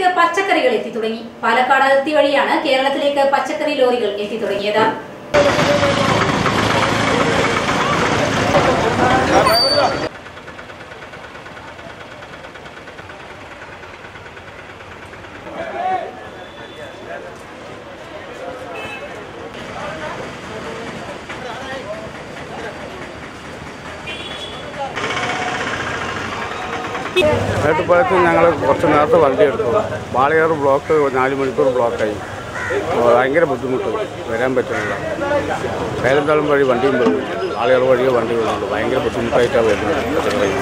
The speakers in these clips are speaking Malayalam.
കേരളത്തിലേക്ക് പച്ചക്കറികൾ എത്തി തുടങ്ങി പാലക്കാട് അതിർത്തി വഴിയാണ് കേരളത്തിലേക്ക് പച്ചക്കറി ലോറികൾ എത്തി തുടങ്ങിയത് മേട്ടുപ്പാളയത്ത് ഞങ്ങൾ കുറച്ച് നേരത്തെ വണ്ടി എടുത്തു വാളയാർ ബ്ലോക്ക് നാല് മണിക്കൂർ ബ്ലോക്കായി അപ്പോൾ ഭയങ്കര ബുദ്ധിമുട്ട് വരാൻ പറ്റുന്നില്ല വേലന്താളം വഴി വണ്ടിയും വരുന്നില്ല വാളയാർ വഴിയോ വണ്ടി വരുന്നുണ്ട് ഭയങ്കര ബുദ്ധിമുട്ടായിട്ടാണ് വരുന്നത് പച്ചക്കറി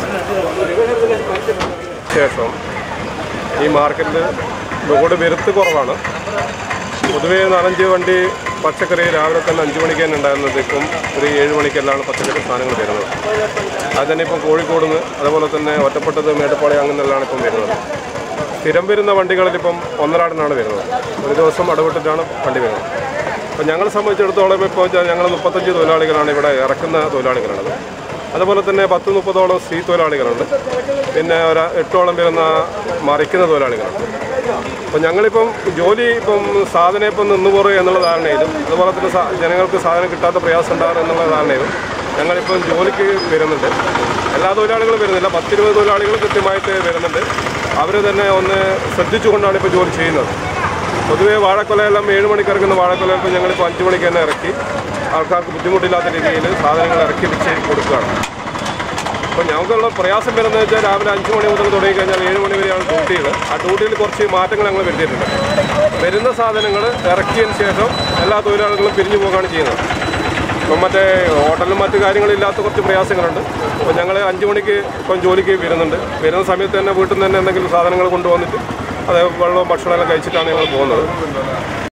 ശേഷം ഈ മാർക്കറ്റിൽ ലോഡ് വരുത്ത് കുറവാണ് പൊതുവേ നാലഞ്ച് വണ്ടി പച്ചക്കറി രാവിലെ തന്നെ അഞ്ച് മണിക്ക് തന്നെ ഉണ്ടായിരുന്നത് ഇപ്പം ഒരു ഏഴ് മണിക്കെല്ലാം പച്ചക്കറി സാധനങ്ങൾ വരുന്നത് അത് തന്നെ ഇപ്പം കോഴിക്കോട് നിന്ന് അതുപോലെ തന്നെ ഒറ്റപ്പെട്ടത് മേട്ടുപ്പാളയം അങ്ങനെല്ലാം ഇപ്പം വരുന്നത് സ്ഥിരം വരുന്ന വണ്ടികളിൽ ഇപ്പം ഒന്നരാടിനാണ് വരുന്നത് ഒരു ദിവസം ഇടവിട്ടിട്ടാണ് വണ്ടി വരുന്നത് അപ്പം ഞങ്ങളെ സംബന്ധിച്ചിടത്തോളം ഇപ്പോൾ വെച്ചാൽ ഞങ്ങൾ മുപ്പത്തഞ്ച് തൊഴിലാളികളാണ് ഇവിടെ ഇറക്കുന്ന തൊഴിലാളികളാണത് അതുപോലെ തന്നെ പത്ത് മുപ്പതോളം സ്ത്രീ തൊഴിലാളികളുണ്ട് പിന്നെ ഒരു എട്ടോളം വരുന്ന മറിക്കുന്ന തൊഴിലാളികളുണ്ട് അപ്പം ഞങ്ങളിപ്പം ജോലി ഇപ്പം സാധനം ഇപ്പം നിന്നുപോറ് എന്നുള്ള ധാരണയിലും അതുപോലെ തന്നെ സാ- ജനങ്ങൾക്ക് സാധനം കിട്ടാത്ത പ്രയാസം ഉണ്ടാകും എന്നുള്ള ധാരണയിലും ഞങ്ങളിപ്പം ജോലിക്ക് വരുന്നുണ്ട് എല്ലാ തൊഴിലാളികളും വരുന്നില്ല പത്തിരുപത് തൊഴിലാളികൾ കൃത്യമായിട്ട് വരുന്നുണ്ട് അവർ തന്നെ ഒന്ന് ശ്രദ്ധിച്ചുകൊണ്ടാണ് ഇപ്പോൾ ജോലി ചെയ്യുന്നത് പൊതുവേ വാഴക്കൊലയെല്ലാം ഏഴ് മണിക്ക് ഇറക്കുന്ന വാഴക്കൊല ഇപ്പോൾ ഞങ്ങളിപ്പോൾ അഞ്ച് മണിക്ക് തന്നെ ഇറക്കി ആൾക്കാർക്ക് ബുദ്ധിമുട്ടില്ലാത്ത രീതിയിൽ സാധനങ്ങൾ ഇറക്കി വെച്ച് കൊടുക്കുകയാണ് അപ്പോൾ ഞങ്ങൾക്കുള്ള പ്രയാസം വരുന്നത് വെച്ചാൽ രാവിലെ അഞ്ച് മണി മുതൽ തുടങ്ങി കഴിഞ്ഞാൽ ഏഴ് മണി വരെയാണ് ഡ്യൂട്ടികൾ ആ ഡ്യൂട്ടിയിൽ കുറച്ച് മാറ്റങ്ങൾ ഞങ്ങൾ വരുത്തിയിട്ടുണ്ട് വരുന്ന സാധനങ്ങൾ ഇറക്കിയതിന് ശേഷം എല്ലാ തൊഴിലാളികളും പിരിഞ്ഞു പോവുകയാണ് ചെയ്യുന്നത് ഇപ്പം മറ്റേ ഹോട്ടലിലും മറ്റു കാര്യങ്ങളില്ലാത്ത കുറച്ച് പ്രയാസങ്ങളുണ്ട് അപ്പോൾ ഞങ്ങൾ അഞ്ച് മണിക്ക് ഇപ്പം ജോലിക്ക് വരുന്നുണ്ട് വരുന്ന സമയത്ത് തന്നെ വീട്ടിൽ നിന്ന് തന്നെ എന്തെങ്കിലും സാധനങ്ങൾ കൊണ്ടുവന്നിട്ട് അത് വെള്ളവും ഭക്ഷണമെല്ലാം കഴിച്ചിട്ടാണ് ഞങ്ങൾ പോകുന്നത്